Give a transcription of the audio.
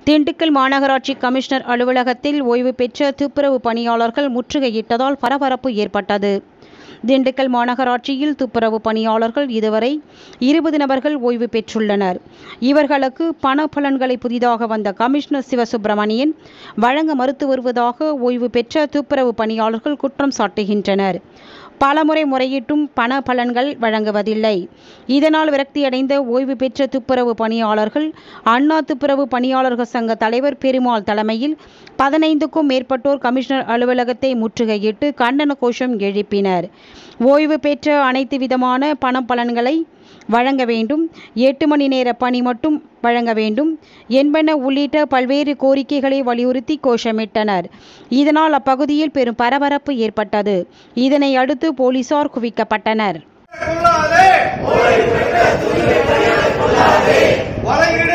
திண்டுக்கல் மாநகராட்சி கமிஷனர் அலுவலகத்தில் ஓய்வு பெற்ற துப்புரவு பணியாளர்கள் முற்றுகையிட்டதால் பரபரப்பு ஏற்பட்டது திண்டுக்கல் மாநகராட்சியில் துப்புரவு பணியாளர்கள் இதுவரை இருபது நபர்கள் ஓய்வு பெற்றுள்ளனர் இவர்களுக்கு பண பலன்களை புதிதாக வந்த கமிஷனர் சிவசுப்பிரமணியன் வழங்க மறுத்து வருவதாக ஓய்வு பெற்ற துப்புரவு பணியாளர்கள் குற்றம் சாட்டுகின்றனர் பலமுறை முறையிட்டும் பண பலன்கள் வழங்குவதில்லை இதனால் விரக்தியடைந்த ஓய்வு பெற்ற துப்புரவு பணியாளர்கள் அண்ணா துப்புரவு பணியாளர்கள் சங்க தலைவர் பெருமாள் தலைமையில் பதினைந்துக்கும் மேற்பட்டோர் கமிஷனர் அலுவலகத்தை முற்றுகையிட்டு கண்டன கோஷம் எழுப்பினர் ஓய்வு பெற்ற அனைத்து விதமான பண பலன்களை வழங்க வேண்டும் எட்டு மணி நேர பணி மட்டும் வழங்க வேண்டும் என்பன உள்ளிட்ட பல்வேறு கோரிக்கைகளை வலியுறுத்தி கோஷமிட்டனர் இதனால் அப்பகுதியில் பெரும் பரபரப்பு ஏற்பட்டது இதனை அடுத்து போலீசார் குவிக்கப்பட்டனர் கொள்ளாதே வலையிடு